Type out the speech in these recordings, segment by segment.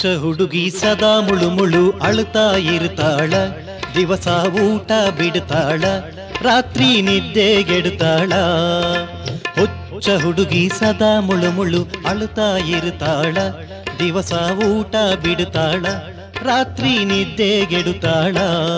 ಹುಚ್ಚ ಹುಡುಗಿ ಸದಾ ಮುಳು ಮುಳು ಅಳುತ್ತಾ ಇರ್ತಾಳ ದಿವಸ ಊಟ ಬಿಡ್ತಾಳ ರಾತ್ರಿ ನಿದ್ದೆಗೆಡುತ್ತಾಳ ಹುಚ್ಚ ಹುಡುಗಿ ಸದಾ ಮುಳು ಮುಳು ಅಳುತ್ತಾ ಇರ್ತಾಳ ದಿವಸ ಊಟ ಬಿಡ್ತಾಳ ರಾತ್ರಿ ನಿದ್ದೆಗೆಡುತ್ತಾಳ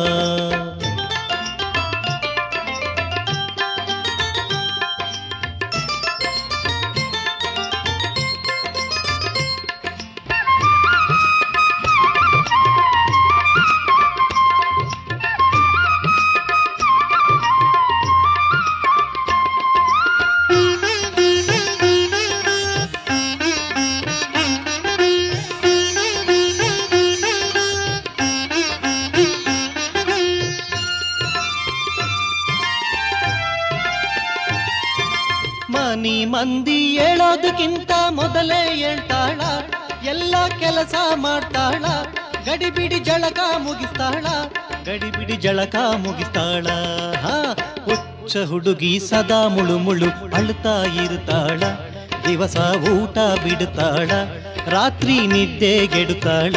ಮನಿ ಮಂದಿ ಹೇಳೋದಕ್ಕಿಂತ ಮೊದಲೇ ಹೇಳ್ತಾಳ ಎಲ್ಲ ಕೆಲಸ ಮಾಡ್ತಾಳ ಗಡಿಬಿಡಿ ಜಳಕ ಮುಗಿಸ್ತಾಳ ಗಡಿಬಿಡಿ ಜಳಕ ಮುಗಿಸ್ತಾಳ ಹಾ ಹುಚ್ಚ ಹುಡುಗಿ ಸದಾ ಮುಳು ಮುಳು ಅಳ್ತಾ ಇರ್ತಾಳ ದಿವಸ ಊಟ ಬಿಡ್ತಾಳ ರಾತ್ರಿ ನಿದ್ದೆಗೆಡುತ್ತಾಳ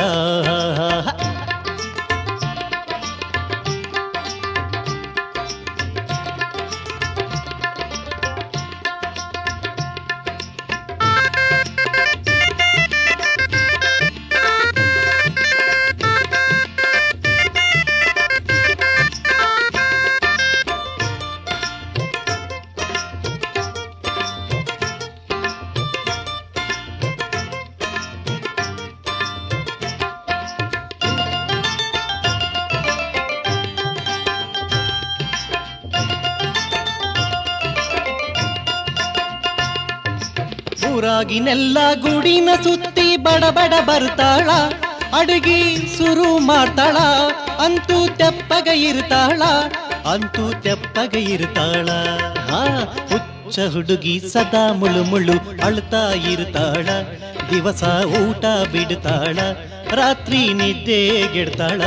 ಊರಾಗಿನೆಲ್ಲ ಗುಡಿನ ಸುತ್ತಿ ಬಡ ಬಡ ಬರ್ತಾಳ ಅಡುಗಿ ಶುರು ಮಾಡ್ತಾಳ ಅಂತೂ ತೆಪ್ಪಗ ಇರ್ತಾಳ ಅಂತೂ ತೆಪ್ಪಗ ಇರ್ತಾಳ ಹಾ ಹುಚ್ಚ ಹುಡುಗಿ ಸದಾ ಮುಳು ಮುಳು ಅಳ್ತಾ ಇರ್ತಾಳ ದಿವಸ ಊಟ ಬಿಡ್ತಾಳ ರಾತ್ರಿ ನಿದ್ದೆಗೆಡ್ತಾಳ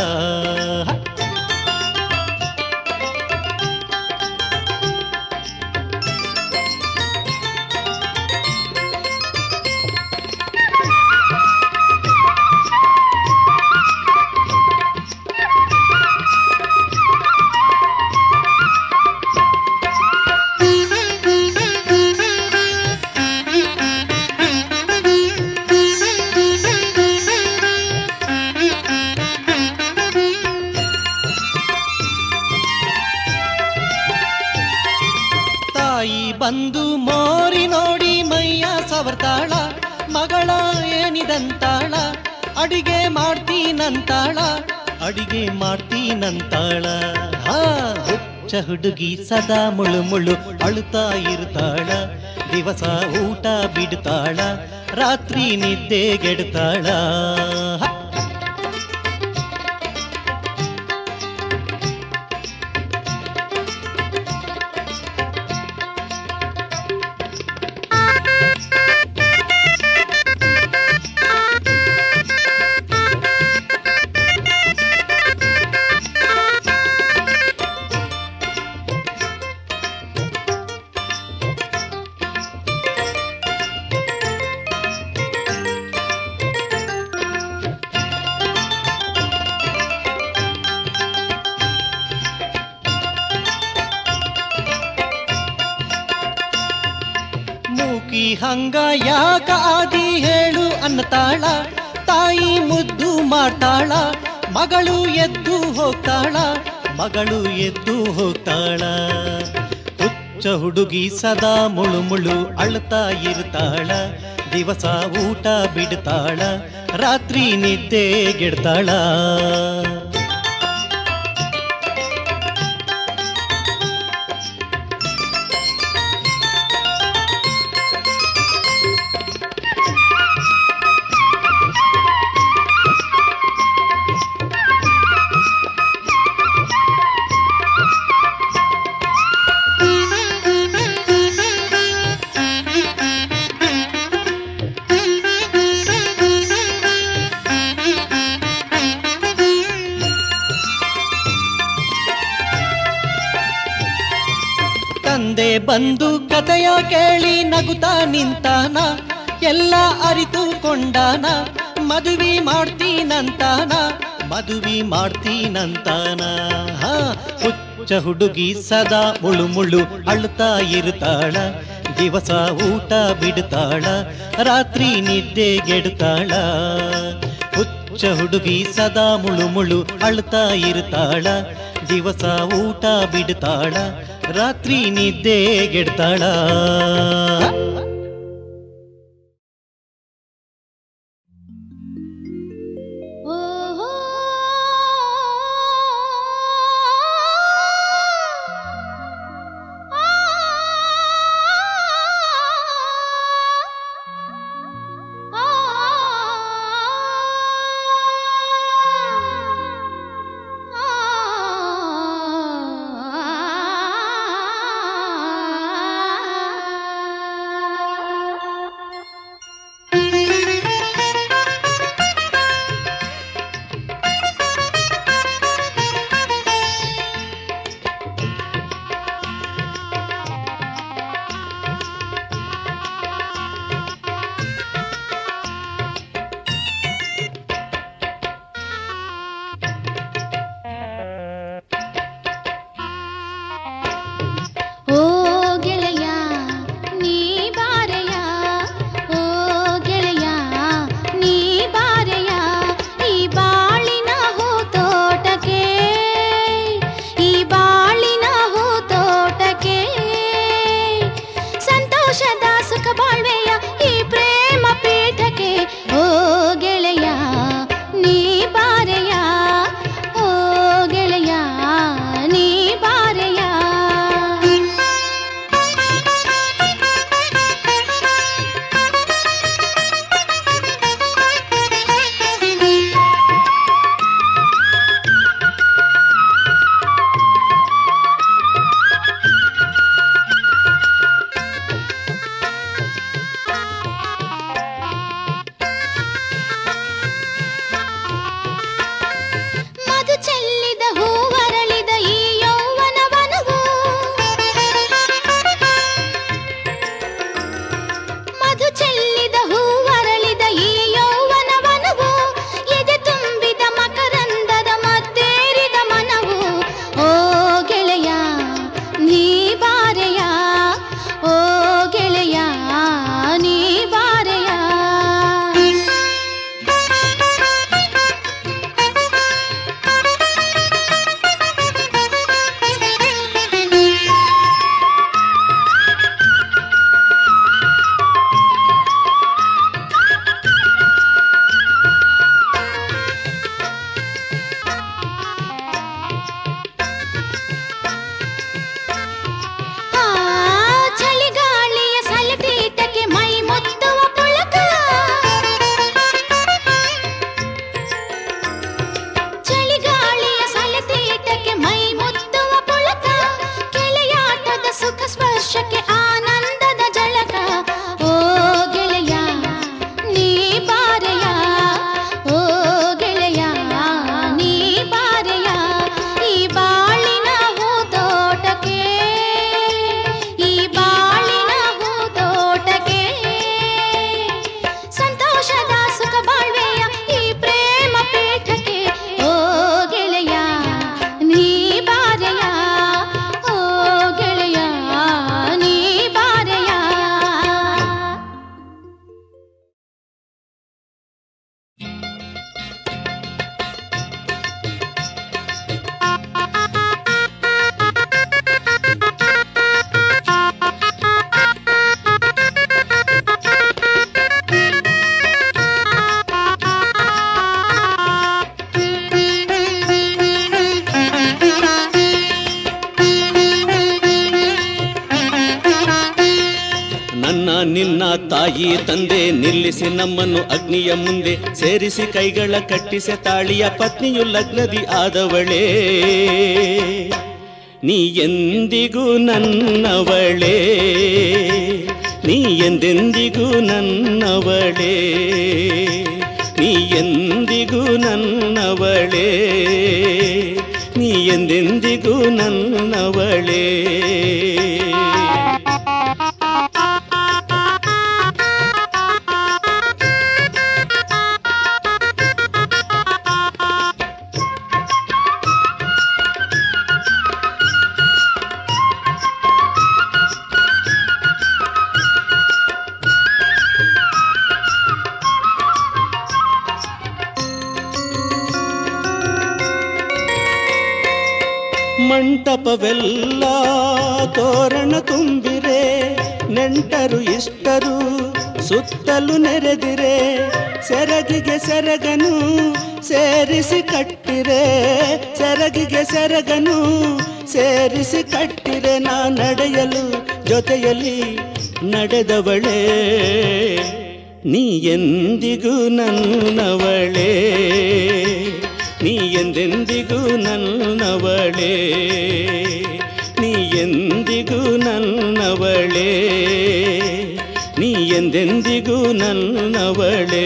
ತಾಯಿ ಬಂದು ಮೋರಿ ನೋಡಿ ಮೈಯ ಸವರ್ತಾಳ ಮಗಳ ಏನಿದಂತಾಳ ಅಡಿಗೆ ಮಾಡ್ತೀನಂತಾಳ ಅಡಿಗೆ ಮಾಡ್ತೀನಂತಾಳ ಹಾ ಹುಚ್ಚ ಹುಡುಗಿ ಸದಾ ಮುಳು ಮುಳು ಅಳುತ್ತಾ ಇರ್ತಾಳ ದಿವಸ ಊಟ ಬಿಡ್ತಾಳ ರಾತ್ರಿ ನಿದ್ದೆಗೆಡ್ತಾಳ ಹ. ಮೂಕಿ ಹಂಗ ಯಾಕ ಆದಿ ಹೇಳು ಅನ್ನತಾಳ ತಾಯಿ ಮುದ್ದು ಮಾಡ್ತಾಳ ಮಗಳು ಎದ್ದು ಹೋಗ್ತಾಳ ಮಗಳು ಎದ್ದು ಹೋಗ್ತಾಳ ಹುಚ್ಚ ಹುಡುಗಿ ಸದಾ ಮುಳು ಮುಳು ಅಳ್ತಾ ಇರ್ತಾಳ ದಿವಸ ಊಟ ಬಿಡ್ತಾಳ ರಾತ್ರಿ ನಿದ್ದೆಗೆಡ್ತಾಳ ತಂದೆ ಬಂದು ಕಥೆಯ ಕೇಳಿ ನಗುತ್ತಾ ನಿಂತಾನ ಎಲ್ಲ ಅರಿತುಕೊಂಡಾನ ಮದುವೆ ಮಾಡ್ತೀನಂತಾನ ಮದುವೆ ಮಾಡ್ತೀನಂತಾನ ಹಾ, ಹುಚ್ಚ ಹುಡುಗಿ ಸದಾ ಮುಳು ಮುಳು ಅಳ್ತಾ ಇರುತ್ತಾಳ ದಿವಸ ಊಟ ಬಿಡುತ್ತಾಳ ರಾತ್ರಿ ನಿದ್ದೆ ಗೆಡುತ್ತಾಳ ಹುಚ್ಚ ಹುಡುಗಿ ಸದಾ ಮುಳು ಮುಳು ಅಳ್ತಾ ಇರುತ್ತಾಳ ದಿವಸ ಊಟ ಬಿಡುತ್ತಾಳ ರಾತ್ರಿ ನಿದ್ದೆ ಗೆಡ್ತಾಳ ಓಹೋ ಓ ಗೆಳೆಯ ನೀ ಬಾರೆಯ ಓ ಗೆಳೆಯ ನೀ ಬಾರೆಯ ಈ ಬಾಳಿನ ಹೂತೋಟಕ್ಕೆ ಈ ಬಾಳಿನ ಹೂತೋಟಕ್ಕೆ ಸಂತೋಷದ ಸುಖ ಬಾಳ್ವೆಯ ಈ ಪ್ರೇಮ ಪೀಠಕ್ಕೆ ಓ ಗೆಳೆಯ ನೀ ಬಾರೆಯ ಓ ಗೆಳೆಯ ನೀ ಬಾರೆಯ ಮಧು ಚೆಲ್ಲಿದ ಹೂವರಳಿದ ಈ ಯೌವನವನವು ಮಧು ಚೆಲ್ಲಿದ ಹೂವರಳಿದ ಈ ಯೌವನವನವು ಎದೆ ತುಂಬಿದ ಮಕರಂದದ ಮದ್ದೇರಿದ ಮನವು ಓ ಗೆಳೆಯ ನೀ ಬಾರೆಯ ಓ ಗೆಳೆಯ ನೀ ಬಾರೆಯ ಆ ಚಳಿಗಾಳಿಯ ಸಲತೀಟಕ್ಕೆ ಮೈ ಮುತ್ತುವ ಪುಳಕ ಚಳಿಗಾಳಿಯ ಸಲತೀಟಕ್ಕೆ ಮೈ ಮುತ್ತುವ ಪುಳಕ ಕೆಳೆಯಾಟದ ಸುಖ ಸ್ಪರ್ಶಕ್ಕೆ ಆನಂದದ ಜಳಕ ಓ ಗೆಳೆಯ ನೀ ಬಾರೆಯ ಓ ಗೆಳೆಯ ನೀ ಬಾರೆಯ ಈ ಬಾಳಿನ ಹೂತೋಟಕ್ಕೆ ಈ ಬಾಳಿನ ಹೂತೋಟಕ್ಕೆ ಸಂತೋಷದ ಸುಖ ಬಾಳ್ವೆಯ ಈ ಪ್ರೇಮ ಪೀಠಕ್ಕೆ ಓ ಗೆಳೆಯ ನೀ ಬಾರೆಯ ಓ ಗೆಳೆಯ ನೀ ಬಾರೆಯ ನನ್ನ ನಿನ್ನ ತಾಯಿ ತಂದೆ ನಿಲ್ಲಿಸಿ ನಮ್ಮನ್ನು ಅಗ್ನಿಯ ಮುಂದೆ ಸೇರಿಸಿ ಕೈಗಳ ಕಟ್ಟಿಸಿ ತಾಳಿಯ ಪತ್ನಿಯು ಲಗ್ನದಿ ಆದವಳೇ ನೀ ಎಂದಿಗೂ ನನ್ನವಳೇ ನೀ ಎಂದೆಂದಿಗೂ ನನ್ನವಳೇ ನೀ ಎಂದಿಗೂ ನನ್ನವಳೇ ನೀ ಎಂದೆಂದಿಗೂ ನನ್ನವಳೇ ಆ ಮಂಟಪವೆಲ್ಲ ತೋರಣ ತುಂಬಿರೆ ನೆಂಟರು ಇಷ್ಟರು ಸುತ್ತಲು ನೆರೆದಿರೆ ಸೆರಗಿಗೆ ಸೆರಗನು ಸೇರಿಸಿ ಕಟ್ಟಿರೆ ಸೆರಗಿಗೆ ಸೆರಗನು ಸೇರಿಸಿ ಕಟ್ಟಿರೆ ನಾ ನಡೆಯಲು ಜೊತೆಯಲ್ಲಿ ನಡೆದವಳೇ ನೀ ಎಂದಿಗೂ ನನ್ನವಳೇ ನೀ ಎಂದೆಂದಿಗೂ ನನ್ನವಳೇ ನೀ ಎಂದಿಗೂ ನನ್ನವಳೇ ನೀ ಎಂದೆಂದಿಗೂ ನನ್ನವಳೇ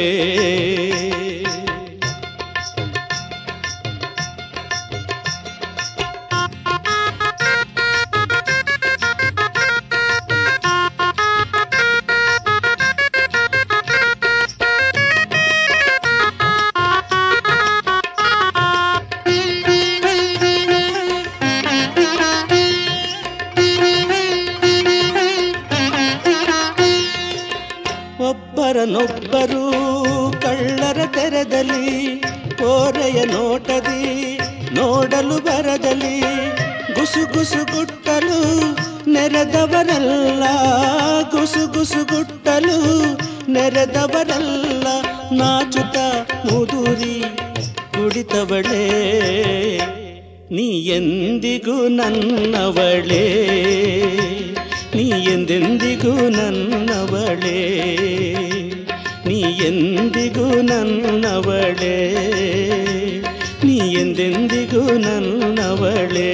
ಒಬ್ಬರನೊಬ್ಬರು ಕಳ್ಳರ ತೆರೆದಲ್ಲಿ ಕೋರೆಯ ನೋಟದಿ ನೋಡಲು ಬರದಲ್ಲಿ ಗುಸುಗುಸು ಗುಟ್ಟಲು ನೆರೆದವರಲ್ಲ ಗುಸುಗುಸು ಗುಟ್ಟಲು ನೆರೆದವರಲ್ಲ ನಾಚುತ್ತ ಮುದುರಿ ಕುಡಿತವಳೇ ನೀ ಎಂದಿಗೂ ನನ್ನವಳೇ ನೀ ಎಂದೆಂದಿಗೂ ನನ್ನವಳೇ ನೀ ಎಂದಿಗೂ ನನ್ನವಳೇ ನೀ ಎಂದೆಂದಿಗೂ ನನ್ನವಳೇ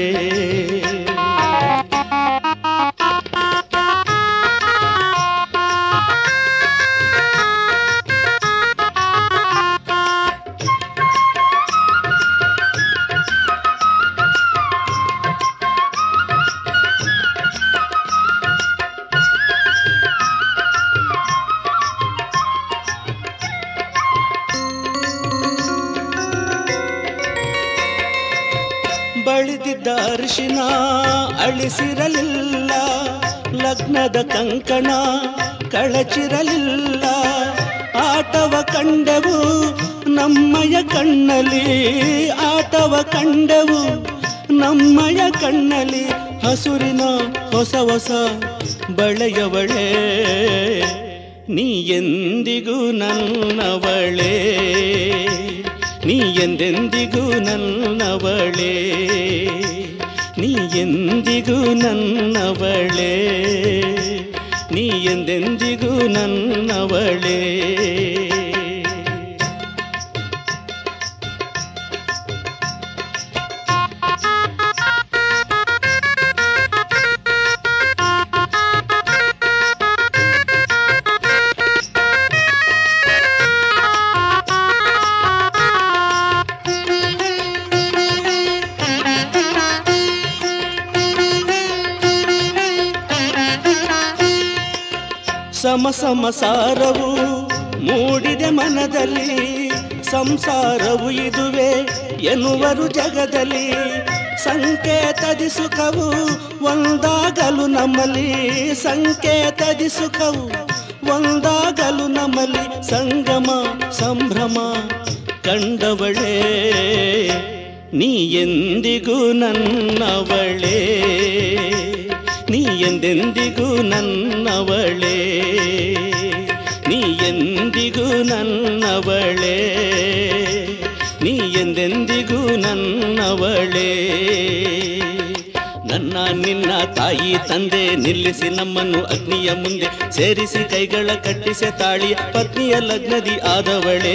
ಬಳಿದಿದ್ದ ಅರಿಶಿನ ಅಳಿಸಿರಲಿಲ್ಲ ಲಗ್ನದ ಕಂಕಣ ಕಳಚಿರಲಿಲ್ಲ ಆಟವ ಕಂಡೆವು ನಮ್ಮಯ ಕಣ್ಣಲ್ಲಿ ಆಟವ ಕಂಡೆವು ನಮ್ಮಯ ಕಣ್ಣಲ್ಲಿ ಹಸುರಿನ ಹೊಸ ಹೊಸ ಬಳೆಯವಳೇ ನೀ ಎಂದಿಗೂ ನನ್ನವಳೇ ನೀ ಎಂದೆಂದಿಗೂ ನನ್ನವಳೇ ನೀ ಎಂದಿಗೂ ನನ್ನವಳೇ ನೀ ಎಂದೆಂದಿಗೂ ನನ್ನವಳೇ ಸಮ ಸಮ ಸಾರವು ಮೂಡಿದೆ ಮನದಲ್ಲಿ ಸಂಸಾರವು ಇದುವೆ ಎನ್ನುವರು ಜಗದಲ್ಲಿ ಸಂಕೇತದಿ ಸುಖವು ಒಂದಾಗಲು ನಮ್ಮಲ್ಲಿ ಸಂಕೇತದಿ ಸುಖವು ಒಂದಾಗಲು ನಮ್ಮಲ್ಲಿ ಸಂಗಮ ಸಂಭ್ರಮ ಕಂಡವಳೇ ನೀ ಎಂದಿಗೂ ನನ್ನವಳೇ ನೀ ಎಂದೆಂದಿಗೂ ನನ್ನವಳೇ ನೀ ಎಂದಿಗೂ ನನ್ನವಳೇ ನೀ ಎಂದೆಂದಿಗೂ ನನ್ನವಳೇ ನನ್ನ ನಿನ್ನ ತಾಯಿ ತಂದೆ ನಿಲ್ಲಿಸಿ ನಮ್ಮನ್ನು ಅಗ್ನಿಯ ಮುಂದೆ ಸೇರಿಸಿ ಕೈಗಳ ಕಟ್ಟಿಸೆ ತಾಳಿಯ ಪತ್ನಿಯ ಲಗ್ನದಿ ಆದವಳೇ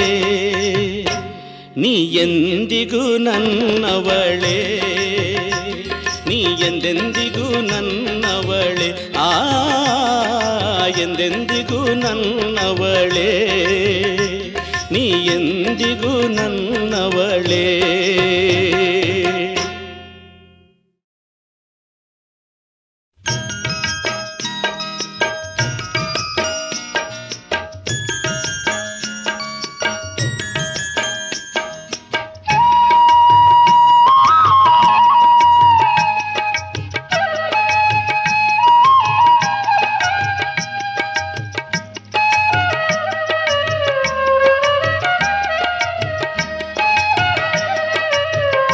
ನೀ ಎಂದಿಗೂ ನನ್ನವಳೇ ನೀ ಎಂದೆಂದಿಗೂ ನನ್ನವಳೇ ಆ ಎಂದೆಂದಿಗೂ ನನ್ನವಳೇ ನೀ ಎಂದಿಗೂ ನನ್ನವಳೇ ಆ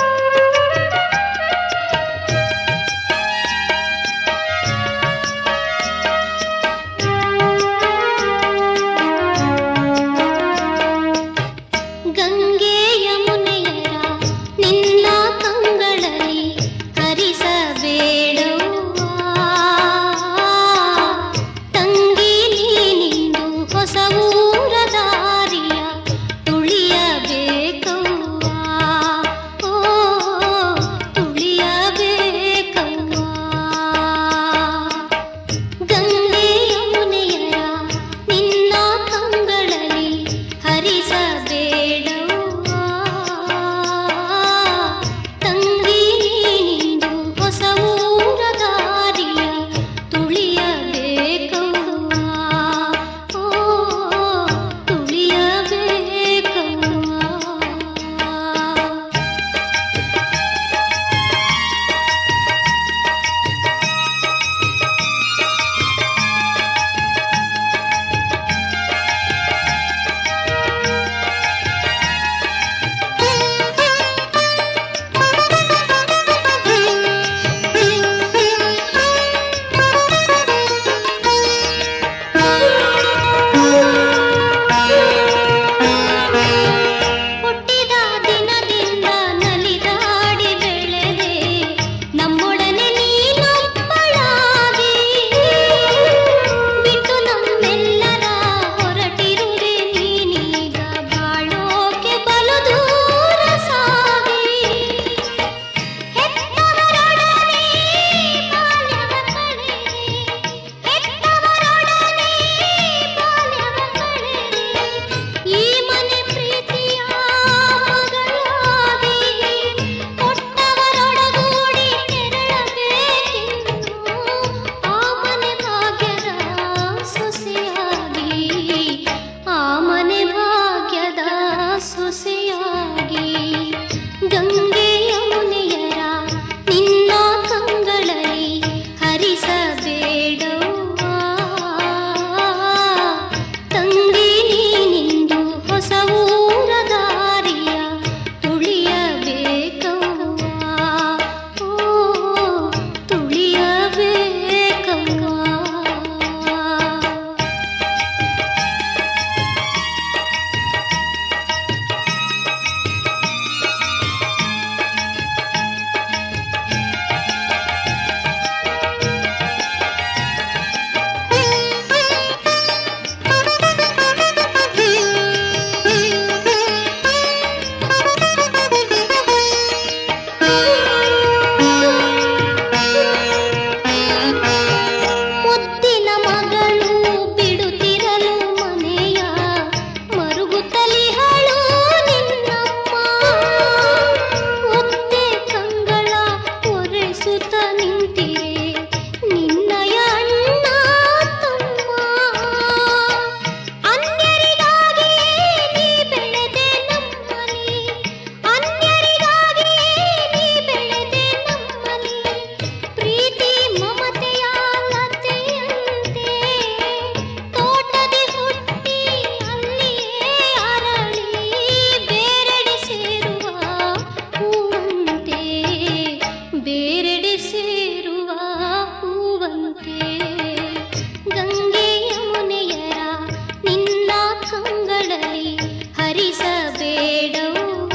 ಬೇರೆಡೆ ಸೇರುವ ಹೂವಂತೆ ಗಂಗೆ ಯಮುನೆಯರ ನಿನ್ನ ಕಂಗಳಲ್ಲಿ ಹರಿಸಬೇಡವ್ವ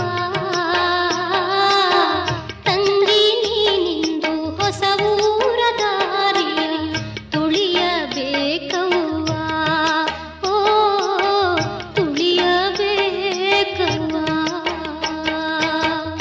ತಂಗಿ ನೀನಿಂದು ಹೊಸ ಊರ ದಾರಿಯ ತುಳಿಯಬೇಕವ್ವ ಓ ತುಳಿಯಬೇಕವ್ವ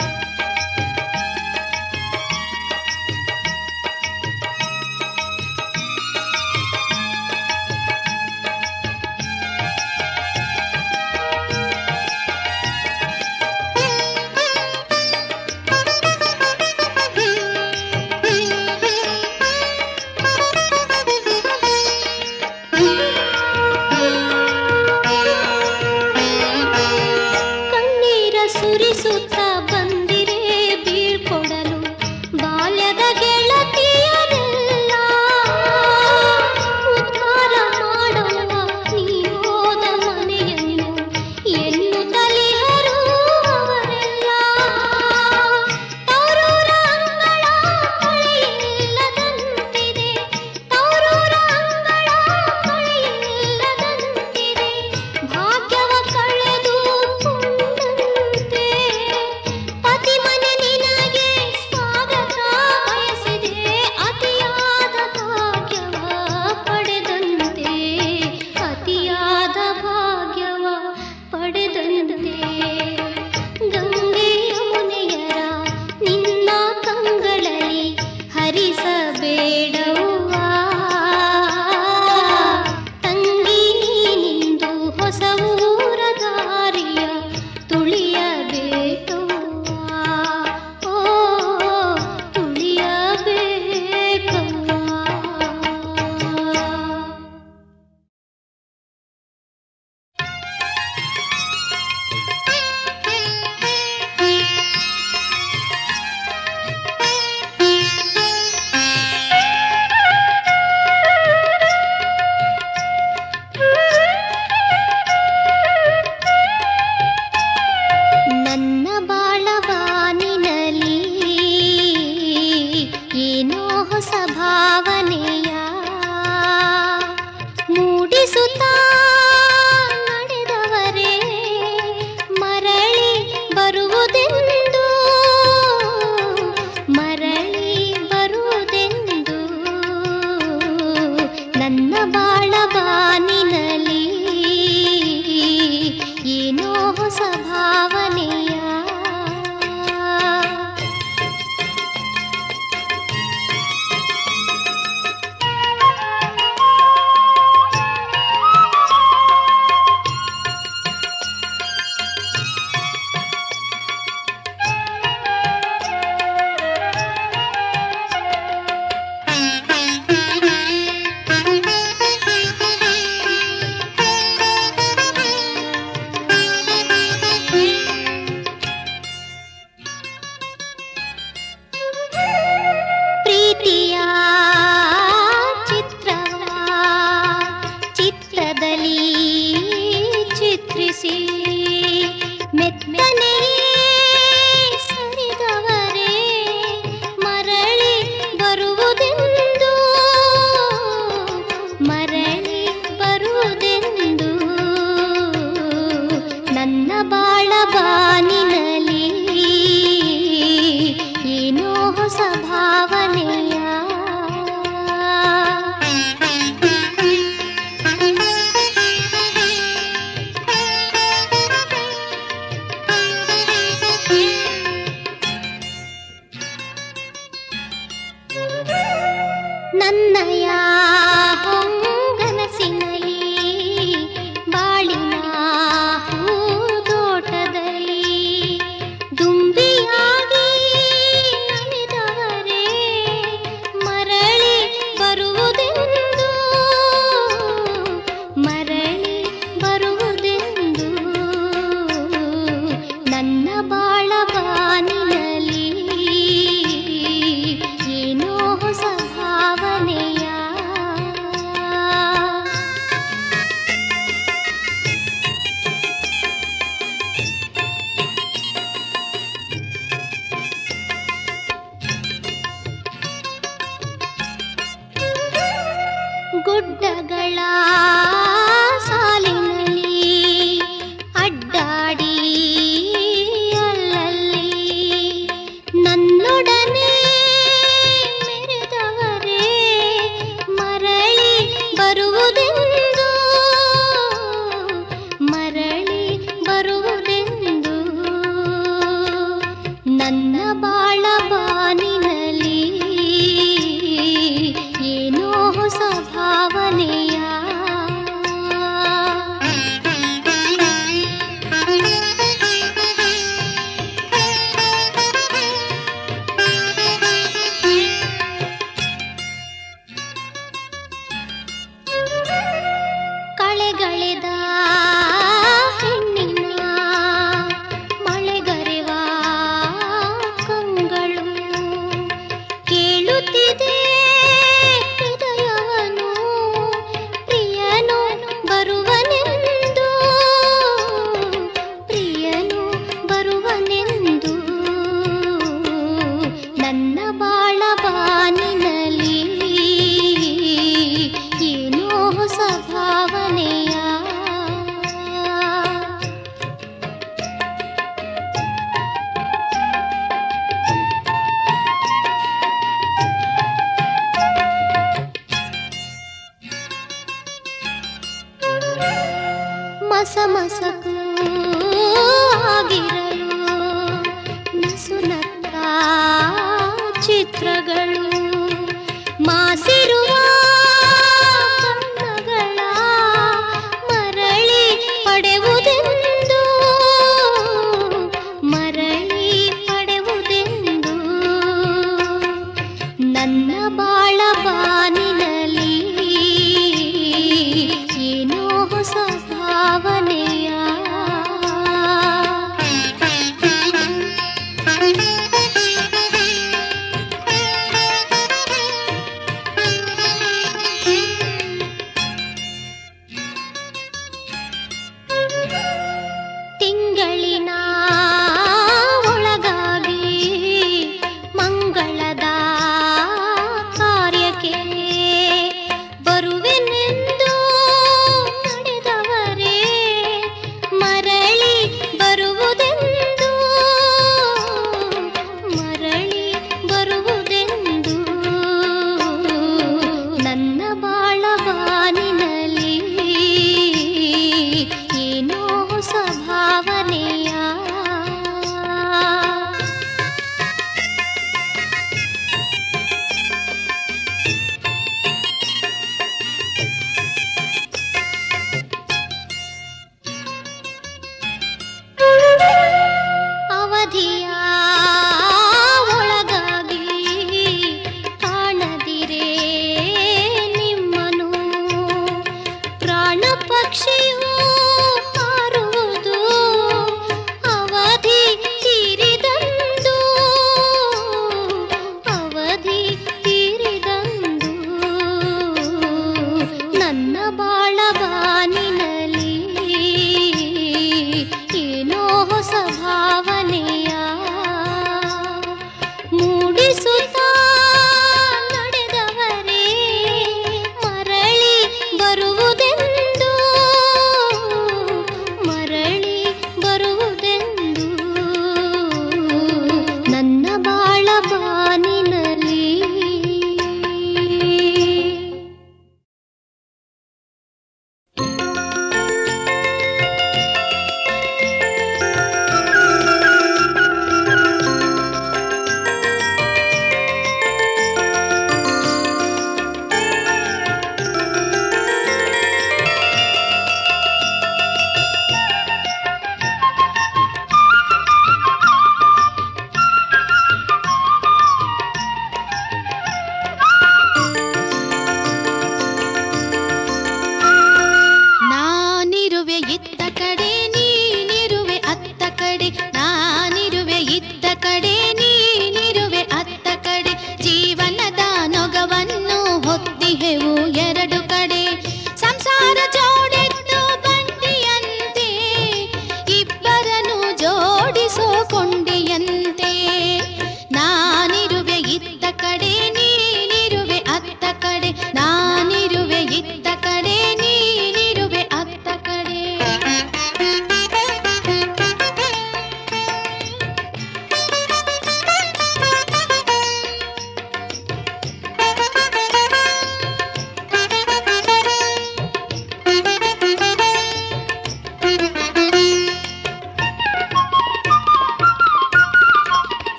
ಕಣ್ಣೀರ ಸುರಿಸುತ್ತ ಬಂದಿರೆ ಬೀಳ್ಕೊಡಲು ಬಾಲ್ಯದ ಗೆಳತಿಯರೆಲ್ಲ ಉದ್ಧಾರ ಮಾಡುವ ನೀ ಹೋದ ಮನೆಯನ್ನು ಎನ್ನುತ್ತಲಿಹರು ಅವರೆಲ್ಲ ತವರೂರ ಅಂಗಳ ಮಳೆಯಿಲ್ಲದಂತಿದೆ ತವರೂರ ಅಂಗಳ ಮಳೆಯಿಲ್ಲದಂತಿದೆ ಭಾಗ್ಯವ ಕಳೆದು ಕೊಂಡಂತೆ ಪತಿ ಮನೆ ನಿನಗೆ ಸ್ವಾಗತ ಬಯಸಿದೆ ಅತಿಯಾದ ಭಾಗ್ಯವ ಪಡೆದಂತೆ ಅತಿಯಾದ ಭಾಗ್ಯವ ಪಡೆದಂತೆ ಗಂಗೆ ಯಮುನೆಯರ ನಿನ್ನ ಕಂಗಳಲ್ಲಿ ಹರಿಸಬೇಡವ್ವ ತಂಗಿ ನೀನಿಂದು ಹೊಸ ಊರ ದಾರಿಯ ತುಳಿಯಬೇಕವ್ವ ಓ ತುಳಿಯಬೇಕವ್ವ ನನ್ನ ಬಾಳವಾನಿನಲಿ ಏನೋ ಹೊಸ ಭಾವನೆಯ ಮೂಡಿಸುತ್ತಾ ನಡೆದವರೇ ಮರಳಿ ಬರುವುದೆಂದು ಮರಳಿ ಬರುವುದೆಂದು ನನ್ನ ಬಾಳವಾನಿನಲಿ ಏನೋ ಹೊಸ ಭಾವನೆಯ ಪ್ರೀತಿಯ ಚಿತ್ರವ ಚಿತ್ರದಲ್ಲಿ ಚಿತ್ರಿಸಿ ಮೆತ್ತನೆ ಸರಿದವರೇ ಮರಳಿ ಬರುವುದೆಂದು ಮರಳಿ ಬರುವುದೆಂದು ನನ್ನ ಬಾಳ ಬಾನಿನಲಿ ಏನೋ ಹೊಸ ಭಾವನೆಯ ನನ್ನಯ ಹೊಂಗನಸಿನಲ್ಲಿ ಬಾಳಿನ ಹೂದೋಟದಲ್ಲಿ ದುಂಬಿಯಾಗಿ ನಲಿದವರೇ ಮರಳಿ ಬರುವುದೆಂದು ಮರಳಿ ಬರುವುದೆಂದು ನನ್ನ ಬಾಳ ಬಾನಿನಲ್ಲಿ ಏನೋ ಹೊಸ ಭಾವನೆಯ ಮರಗಳ ಸಾಲಿನಲ್ಲಿ ಅಡ್ಡಾಡಿ ಅಲ್ಲಲ್ಲಿ ನನ್ನೊಡನೆ ಮೆರೆದವರೇ ಮರಳಿ ಬರುವುದೆಂದು ಮರಳಿ ಬರುವುದೆಂದು ನನ್ನ ಬಾಳ ಬಾನಿನಲ್ಲಿ ಏನೋ ಹೊಸ ಭಾವನೆಯ ಕಳೆಗಳೆದ ಹೆಣ್ಣಿನ ಮಳೆಗರೆವ ಕಂಗಳು ಕೇಳುತ್ತಿದೆ ಹೃದಯವನು ಪ್ರಿಯನು ಬರುವನೆಂದು ಪ್ರಿಯನು ಬರುವನೆಂದು ನನ್ನ ಬಾಳ ಬಾನಿನಲ್ಲಿ ಏನೋ ಹೊಸ ಭಾವನೆಯ ಮಸ ಮಸಕು ಆಗಿರಲು ನಸುನತ್ತ ಚಿತ್ರಗಳು ಮಾಸಿರುವ ಬಣ್ಣಗಳ ಮರಳಿ ಪಡೆವುದೆಂದು ಮರಳಿ ಪಡೆವುದೆಂದು ನನ್ನ ಬಾಳ ಬಾನಿನಲ್ಲಿ ಏನೋ ಹೊಸ ಭಾವನೆಯ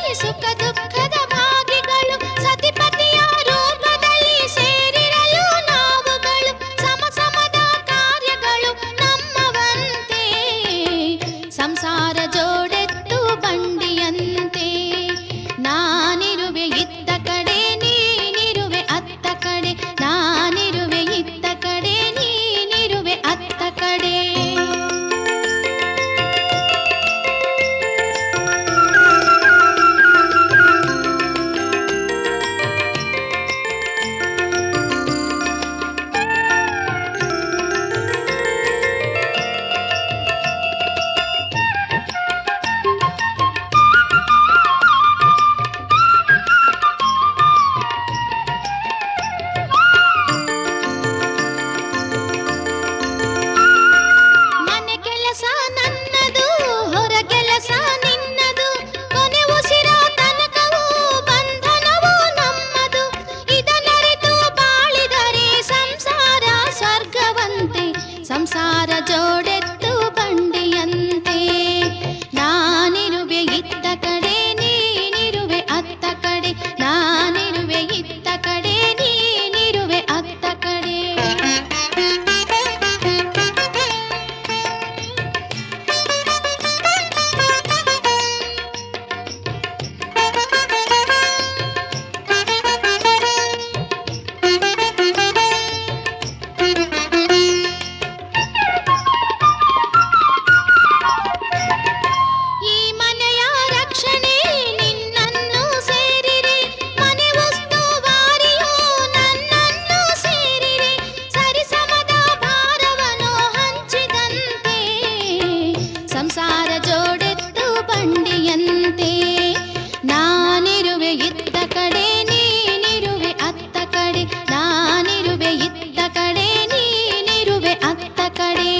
ಸುಖ ದುಃಖದ ಭಾಗಿಗಳು ಸತಿಪತಿಯ ರೂಪದಲ್ಲಿ ಸೇರಿರಲು ನಾವುಗಳು ಸಮ ಸಮದ ಕಾರ್ಯಗಳು ನಮ್ಮವಂತೆ ಸಂಸಾರ ಜೋಡೆತ್ತು ಬಂಡಿಯಂತೆ ನಾನಿರುವೆ ಇತ್ತ ಕಡೆ ನೀನಿರುವೆ ಅತ್ತ ಕಡೆ ನಾನಿರುವೆ ಇತ್ತ ಕಡೆ ನೀನಿರುವೆ ಅತ್ತ ಕಡೆ ಮನೆ ಕೆಲಸ ನನ್ನದು ಹೊರ ಕೆಲಸ ನಿನ್ನದು ಕೊನೆ ಉಸಿರ ತನಕವೂ ಬಂಧನವೂ ನಮ್ಮದು ಇದನ್ನರಿತು ಬಾಳಿದರೆ ಸಂಸಾರ ಸ್ವರ್ಗವಂತೆ ಸಂಸಾರ ಜೋಡೆತ್ತು ಬಂಡಿಯಂತೆ ನಾನಿರುವೆ ಇತ್ತ ಕಡೆ ನೀನಿರುವೆ ಅತ್ತ ಕಡೆ ನಾನಿರುವೆ ಇತ್ತ ಕಡೆ ನೀನಿರುವೆ ಅತ್ತ ಕಡೆ ಈ ಮನೆಯ ರಕ್ಷಣೆ ನಿನ್ನನ್ನು ಸೇರಿರಿ ಮನೆ ಉಸ್ತುವಾರಿಯು ನನ್ನನ್ನು ಸೇರಿರಿ ಸರಿಸಮದ ಭಾರವನ್ನು ಹಂಚಿದಂತೆ ಸಂಸಾರ ಜೋಡೆತ್ತು ಬಂಡಿಯಂತೆ ನಾನಿರುವೆ ಇತ್ತ ಕಡೆ ನೀನಿರುವೆ ಅತ್ತ ಕಡೆ ನಾನಿರುವೆ ಇತ್ತ ಕಡೆ ನೀನಿರುವೆ ಅತ್ತ ಕಡೆ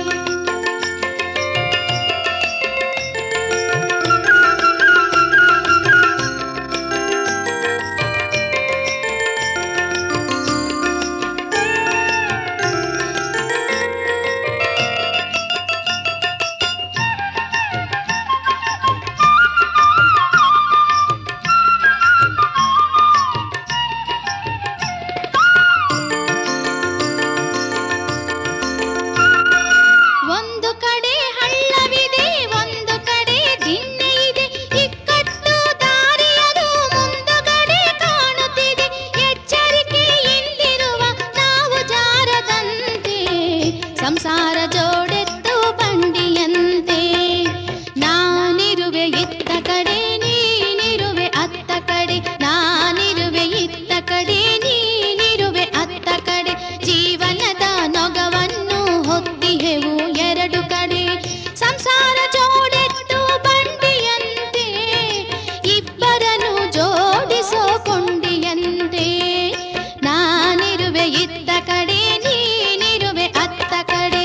ಒಂದು ಕಡೆ ಹಳ್ಳವಿದೆ ಒಂದು ಕಡೆ ದಿಣ್ಣೆ ಇದೆ ಇಕ್ಕಟ್ಟು ದಾರಿಯದು ಮುಂದುಗಡೆ ಕಾಣುತ್ತಿದೆ ಎಚ್ಚರಿಕೆಯಿಂದಿರುವ ನಾವು ಜಾರದಂತೆ ಸಂಸಾರ ಜೋಡೆತ್ತು ಬಂಡಿಯಂತೆ ನಾನಿರುವೆ ಇತ್ತ ಕಡೆ ನೀನಿರುವೆ ಅತ್ತ ಕಡೆ ನಾನಿರುವೆ ಇತ್ತ ಕಡೆ ನೀನಿರುವೆ ಅತ್ತ ಕಡೆ ಜೀವನದ ನೊಗವನ್ನು ಹೊತ್ತಿಹೆವು ಎರಡು ಕಡೆ ಸಂಸಾರ ಜೋಡೆತ್ತು ಬಂಡಿಯಂತೆ ಇಬ್ಬರನ್ನು ಜೋಡಿಸೋ ಕೊಂಡಿಯಂತೆ ನಾನಿರುವೆ ಇತ್ತ ಕಡೆ ನೀನಿರುವೆ ಅತ್ತ ಕಡೆ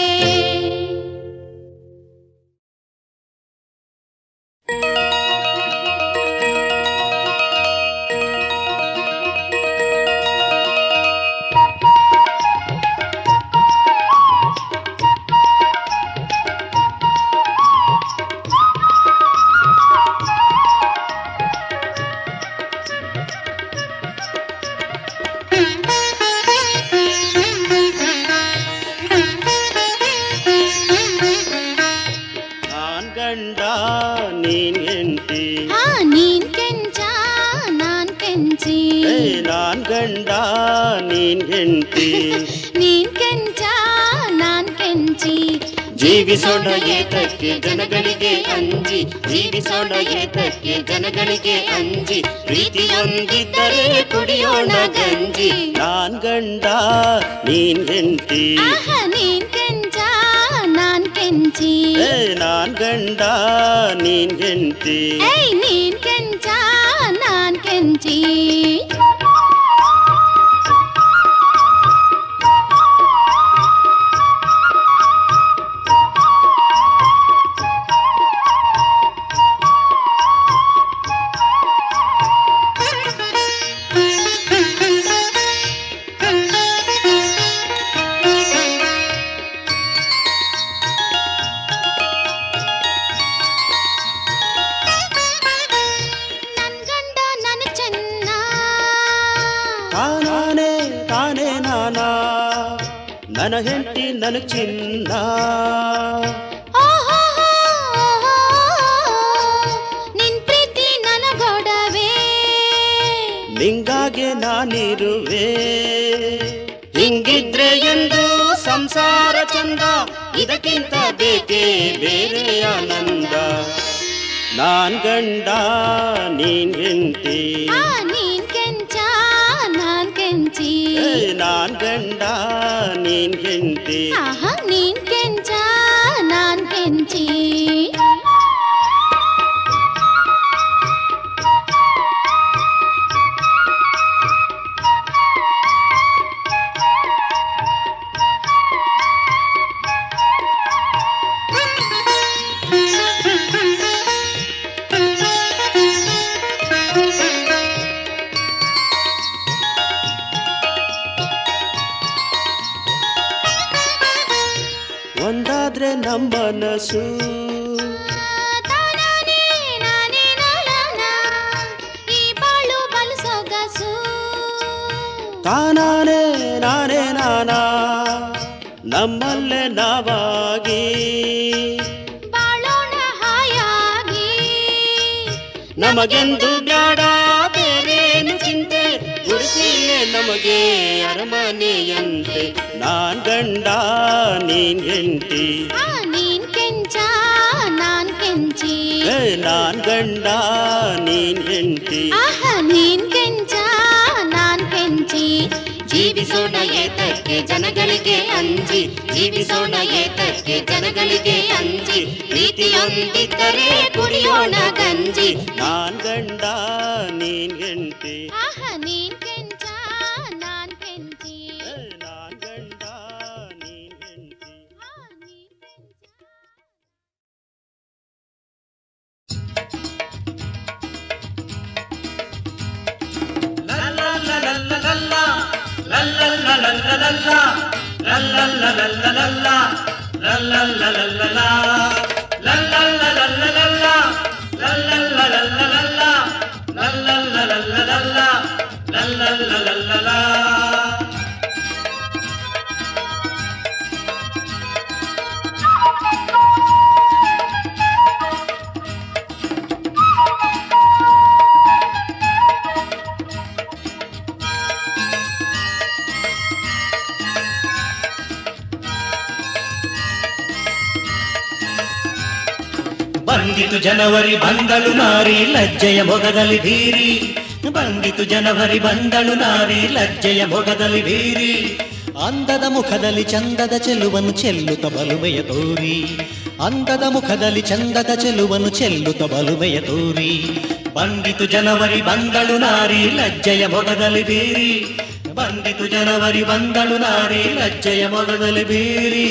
ನಾನ್ ಗಂಡ ನೀನ್ ಹೆಂಡತಿ ಹಾ ನೀನ್ ಕೆಂಚ ನಾನ್ ಕೆಂಚಿ ಏ ನಾನ್ ಗಂಡ ನೀನ್ ಹೆಂಡತಿ ನೀನ್ ಕೆಂಚ ನಾನ್ ಕೆಂಚಿ ಜೀವಿಸೋಣ ಏತಕ್ಕೆ ಜನಗಳಿಗೆ ಅಂಜಿ ಜೀವಿಸೋಣ ಏತಕ್ಕೆ ಜನಗಳಿಗೆ ಅಂಜಿ ಪ್ರೀತಿ ಒಂದಿದ್ದರೆ ಕುಡಿಯೋಣ ಗಂಜಿ ನಾನ್ ಗಂಡ ನೀನ್ ಹೆಂಡತಿ ಆಹ ನೀನ್ ಕೆಂಚ ನಾನ್ ಕೆಂಚಿ ಏ ನಾನ್ ಗಂಡ ನೀನ್ ಹೆಂಡತಿ ಏಯ್ ನೀನ್ ಕೆಂಚ ನಾನ್ ಕೆಂಚಿ ಹೆಂಡತಿ ನನ ಚಿನ್ನ ಓಹೋಹೋ, ನಿನ್ ಪ್ರೀತಿ ನನಗೊಡವೆ ನಿಂಗಾಗೆ ನಾನಿರುವೆ ಹಿಂಗಿದ್ರೆ ಎಂದು ಸಂಸಾರ ಚಂದ ಇದಕ್ಕಿಂತ ಬೇಕೇ ಬೇರೆ ಆನಂದ ನಾನ್ ಗಂಡ ನೀನ್ ಹೆಂಡತಿ ಆ ನೀನ್ ಕೆಂಚ ನಾನ್ ಕೆಂಚಿ ನಾನ್ ಗಂಡ ನೀನ್ ಹೆಂಡತಿ ಆಹಾ ನೀನ್ ಕೆಂಚ ನಾನ್ ಕೆಂಚಿ ಒಂದಾದ್ರೆ ನಮ್ಮ ಮನಸ್ಸು ತಾನಾನೇ ನಾನೇ ನಾನಾನ, ಈ ಬಾಳು ಬಲು ಸೊಗಸು ತಾನಾನೇ ನಾನೇ ನಾನಾ ನಮ್ಮಲ್ಲೇ ನಾವಾಗಿ ಬಾಳೋಣ ಹಾಯಾಗಿ ನಮಗೆಂದು ಬ್ಯಾಡ ಬೇರೇನು ಚಿಂತೆ ಉಳಿಸಿಯೇ ನಮಗೆ ಅರಮನೆಯಂತೆ ನಾನ್ ಗಂಡ ನೀನ್ ಹೆಂಡತಿ ಆ ನೀನ್ ಕೆಂಚ ನಾನ್ ಕೆಂಚಿ ಏ ನಾನ್ ಗಂಡ ನೀನ್ ಹೆಂಡತಿ ಆಹ ನೀನ್ ಕೆಂಚ ನಾನ್ ಕೆಂಚಿ ಜೀವಿಸೋಣ ಏತಕ್ಕೆ ಜನಗಳಿಗೆ ಅಂಜಿ ಜೀವಿಸೋಣ ಏತಕ್ಕೆ ಜನಗಳಿಗೆ ಅಂಜಿ ಪ್ರೀತಿಯೊಂದಿದ್ದರೆ ಕುಡಿಯೋಣ ಗಂಜಿ ನಾನ್ ಗಂಡ ನೀನ್ ಹೆಂಡತಿ ಆಹ ನೀನ್ ಕೆಂಚ ನಾನ್ ಕೆಂಚಿ ನಾನ್ ಗಂಡ ನೀನ್ ಹೆಂಡತಿ ಆ ನೀನ್ ಕೆಂಚ ಬಂದಿತು ಜನವರಿ ಬಂದಳು ನಾರಿ ಲಜ್ಜೆಯ ಮೊಗದಲ್ಲಿ ಬೀರಿ ಬಂದಿತು ಜನವರಿ ಬಂದಳು ನಾರಿ ಲಜ್ಜೆಯ ಮೊಗದಲ್ಲಿ ಬೀರಿ ಅಂದದ ಮುಖದಲ್ಲಿ ಚಂದದ ಚೆಲುವನು ಚೆಲ್ಲುತ್ತ ಬಲುಮೆಯ ತೋರಿ ಅಂದದ ಮುಖದಲ್ಲಿ ಚಂದದ ಚೆಲುವನು ಚೆಲ್ಲುತ್ತ ಬಲುಮೆಯ ತೋರಿ ಬಂದಿತು ಜನವರಿ ಬಂದಳು ನಾರಿ ಲಜ್ಜೆಯ ಮೊಗದಲ್ಲಿ ಬೀರಿ ಬಂದಿತು ಜನವರಿ ಬಂದಳು ನಾರಿ ಲಜ್ಜೆಯ ಮೊಗದಲ್ಲಿ ಬೀರಿ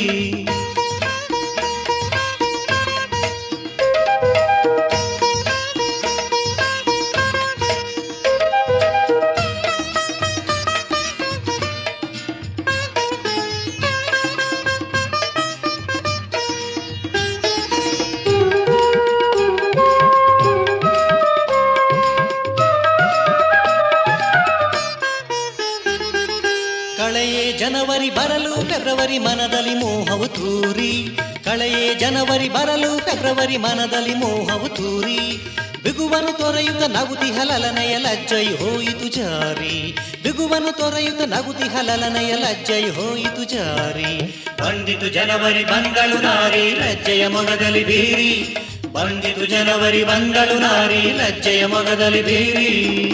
ಕಳೆಯೇ ಜನವರಿ ಬರಲು ಫೆಬ್ರವರಿ ಮನದಲ್ಲಿ ಮೋಹವು ತೂರಿ ಕಳೆಯೇ ಜನವರಿ ಬರಲು ಫೆಬ್ರವರಿ ಮನದಲ್ಲಿ ಮೋಹವು ತೂರಿ ಬಿಗುವನು ತೊರೆಯುತ್ತ ನಗುತಿ ಹಲಲನೆಯ ಲಜ್ಜೈ ಹೋಯಿತು ಜಾರಿ ಬಿಗುವನು ತೊರೆಯುತ್ತ ನಗುತಿ ಹಲಲನೆಯ ಲಜ್ಜೈ ಹೋಯಿತು ಜಾರಿ ಬಂದಿತು ಜನವರಿ ಬಂದಳು ನಾರಿ ಲಜ್ಜೆಯ ಮೊಗದಲ್ಲಿ ಬೀರಿ ಬಂದಿತು ಜನವರಿ ಬಂದಳು ನಾರಿ ಲಜ್ಜೆಯ ಮೊಗದಲ್ಲಿ ಬೀರಿ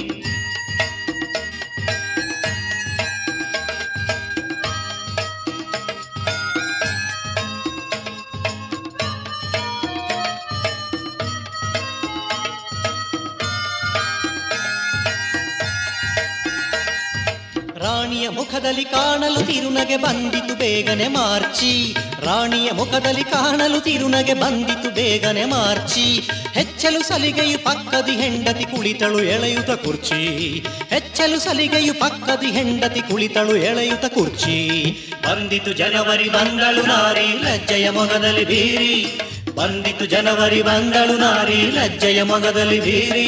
ರಾಣಿಯ ಮುಖದಲ್ಲಿ ಕಾಣಲು ತಿರುನಗೆ ಬಂದಿತು ಬೇಗನೆ ಮಾರ್ಚಿ ರಾಣಿಯ ಮುಖದಲ್ಲಿ ಕಾಣಲು ತಿರುನಗೆ ಬಂದಿತು ಬೇಗನೆ ಮಾರ್ಚಿ ಹೆಚ್ಚಲು ಸಲಿಗೆಯು ಪಕ್ಕದಿ ಹೆಂಡತಿ ಕುಳಿತಳು ಎಳೆಯುತ್ತ ಕುರ್ಚಿ ಹೆಚ್ಚಲು ಸಲಿಗೆಯು ಪಕ್ಕದಿ ಹೆಂಡತಿ ಕುಳಿತಳು ಎಳೆಯುತ್ತ ಕುರ್ಚಿ ಬಂದಿತು ಜನವರಿ ಬಂದಳು ನಾರಿ ಲಜ್ಜೆಯ ಮೊಗದಲ್ಲಿ ಬೀರಿ ಬಂದಿತು ಜನವರಿ ಬಂದಳು ನಾರಿ ಲಜ್ಜೆಯ ಮೊಗದಲ್ಲಿ ಬೀರಿ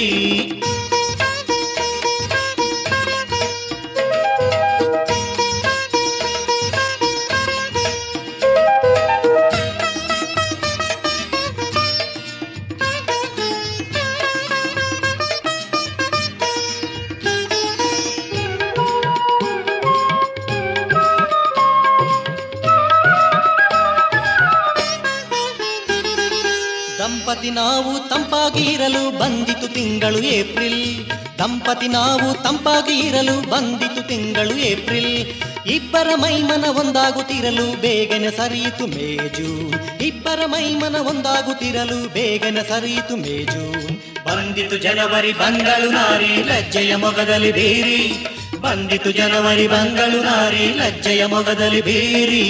ದಂಪತಿ ನಾವು ತಂಪಾಗಿ ಇರಲು ಬಂದಿತು ತಿಂಗಳು ಏಪ್ರಿಲ್ ದಂಪತಿ ನಾವು ತಂಪಾಗಿ ಇರಲು ಬಂದಿತು ತಿಂಗಳು ಏಪ್ರಿಲ್ ಇಬ್ಬರ ಮೈಮನ ಒಂದಾಗುತ್ತಿರಲು ಬೇಗನೆ ಸರಿಯಿತು ಮೇ ಜೂನ್ ಇಬ್ಬರ ಮೈಮನ ಒಂದಾಗುತ್ತಿರಲು ಬೇಗನೆ ಸರಿಯಿತು ಮೇ ಜೂನ್ ಬಂದಿತು ಜನವರಿ ಬಂಗಳು ನಾರಿ ಲಜ್ಜೆಯ ಮೊಗದಲ್ಲಿ ಬೀರಿ ಬಂದಿತು ಜನವರಿ ಬಂಗಳು ನಾರಿ ಲಜ್ಜೆಯ ಮೊಗದಲ್ಲಿ ಬೀರಿ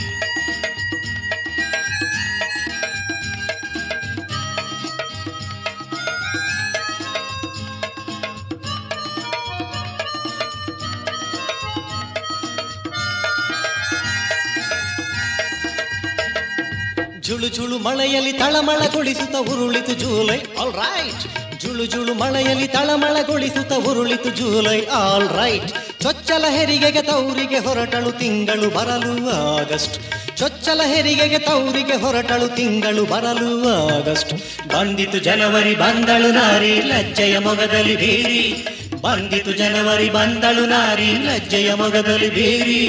ಜುಳು ಜುಳು ಮಳೆಯಲ್ಲಿ ತಳಮಳಗೊಳಿಸುತ್ತ ಉರುಳಿತು ಜೂಲೈ ಆಲ್ ರೈಟ್ ಜುಳು ಜುಳು ಮಳೆಯಲ್ಲಿ ತಳಮಳಗೊಳಿಸುತ್ತ ಉರುಳಿತು ಜೂಲೈ ಆಲ್ ರೈಟ್ ಚೊಚ್ಚಲ ಹೆರಿಗೆಗೆ ತೌರಿಗೆ ಹೊರಟಳು ತಿಂಗಳು ಬರಲು ಆಗಸ್ಟ್ ಚೊಚ್ಚಲ ಹೆರಿಗೆಗೆ ತೌರಿಗೆ ಹೊರಟಳು ತಿಂಗಳು ಬರಲು ಆಗಸ್ಟ್ ಬಂದಿತು ಜನವರಿ ಬಂದಳು ನಾರಿ ಲಜ್ಜೆಯ ಮೊಗದಲ್ಲಿ ಬೀರಿ ಬಂದಿತು ಜನವರಿ ಬಂದಳು ನಾರಿ ಲಜ್ಜೆಯ ಮೊಗದಲ್ಲಿ ಬೀರಿ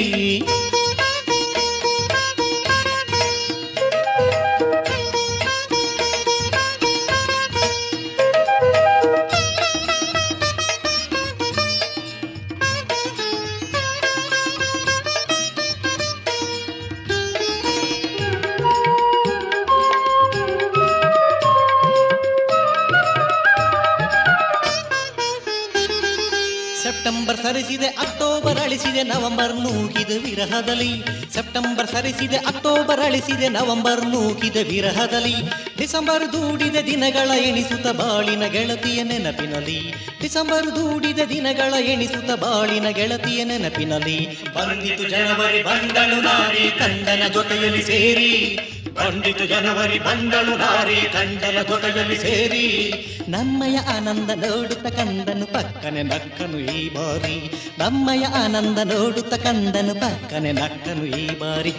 ಸೆಪ್ಟೆಂಬರ್ ಸರಿಸಿದೆ ಅಕ್ಟೋಬರ್ ಅಳಿಸಿದೆ ನವೆಂಬರ್ ನೂಕಿದ ವಿರಹದಲ್ಲಿ ಸೆಪ್ಟೆಂಬರ್ ಸರಿಸಿದೆ ಅಕ್ಟೋಬರ್ ಅಳಿಸಿದೆ ನವೆಂಬರ್ ನೂಕಿದ ವಿರಹದಲ್ಲಿ ಡಿಸೆಂಬರ್ ದೂಡಿದ ದಿನಗಳ ಎಣಿಸುತ್ತ ಬಾಳಿನ ಗೆಳತಿಯ ನೆನಪಿನಲ್ಲಿ ಡಿಸೆಂಬರ್ ದೂಡಿದ ದಿನಗಳ ಎಣಿಸುತ್ತ ಬಾಳಿನ ಗೆಳತಿಯ ನೆನಪಿನಲ್ಲಿ ಬಂದಿತು ಜನವರಿ ಬಂದಳು ನಾರಿ ಕಂಡನ ಜೊತೆಯಲ್ಲಿ ಸೇರಿ ಬಂದಿತು ಜನವರಿ ಬಂದಳು ನಾರಿ ಕಂಡನ ಜೊತೆಯಲ್ಲಿ ಸೇರಿ ನಮ್ಮಯ ಆನಂದ ನೋಡುತ್ತ ಕಂದನು ಪಕ್ಕನೆ ನಕ್ಕನು ಈ ಬಾರಿ ನಮ್ಮಯ ಆನಂದ ನೋಡುತ್ತ ಕಂದನು ಪಕ್ಕನೆ ನಕ್ಕನು ಈ ಬಾರಿ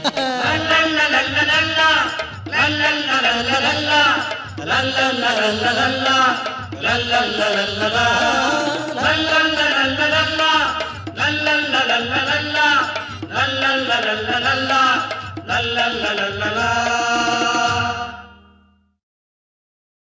la la la la la